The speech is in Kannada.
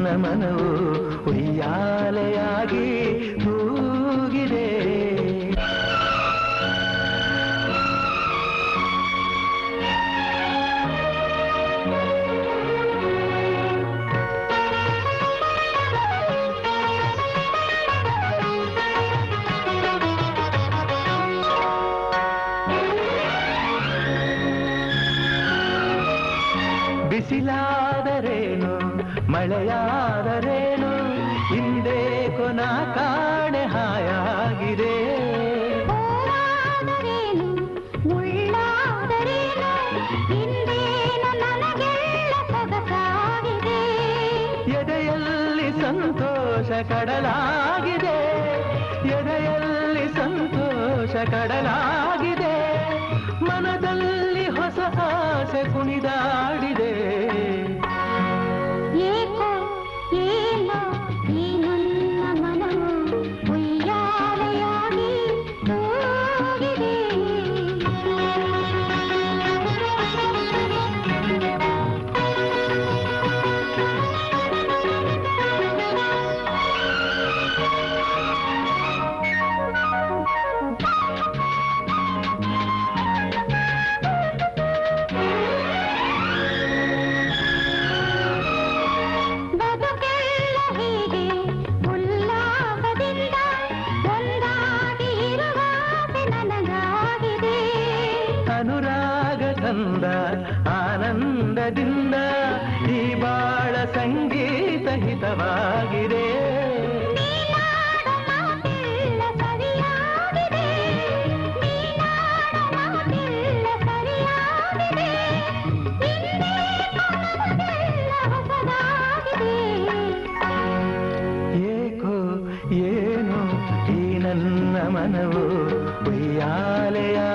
ಮನವು ಉಯ್ಯಾಲೆಯಾಗಿ ತೂಗಿದೆ ಬಿಸಿಲಾದರೇನು ಮಳೆಯಾದರೇನು ಹಿಂದೆ ಕೊನ ಕಾಣೆ ಹಾಯಾಗಿದೆ ಹೂವಾದರೇನು, ಮುಳ್ಳಾದರೇನು, ಇಂದೇನು ನನಗೆಲ್ಲ ಸೊಗಸಾಗಿದೆ. ಎದೆಯಲ್ಲಿ ಸಂತೋಷ ಕಡಲಾಗಿದೆ ಎದೆಯಲ್ಲಿ ಸಂತೋಷ ಕಡಲಾಗಿದೆ ಮನದಲ್ಲಿ ಹೊಸ ಆಸೆ ಕುಣಿದಾಡಿದೆ ಏಕೋ ಏನೋ ಈ ನನ್ನ ಮನವು ಉಯ್ಯಾಲೆಯಾಗಿ ತೂಗಿದೆ. ಬದುಕೆಲ್ಲ ಹೀಗೆ ಉಲ್ಲಾಸದಿಂದ ಒಂದಾಗಿ ಇರುವ ಆಸೆ ನನಗಾಗಿದೆ ಅನುರಾಗ ತಂದ ಆನಂದದಿಂದ ಈ ಬಾಳ ಸಂಗೀತ ಹಿತವಾಗಿದೆ ನೀನಾಡೋ ಮಾತೆಲ್ಲ ಸರಿಯಾಗಿದೆ ನೀನಾಡೋ ಮಾತೆಲ್ಲ ಸರಿಯಾಗಿದೆ ಇನ್ನೇನು ನನಗೆಲ್ಲ ಹೊಸದಾಗಿದೆ ಏಕೋ ಏನು ಈ ನನ್ನ ಮನವು ಉಯ್ಯಾಲೆಯ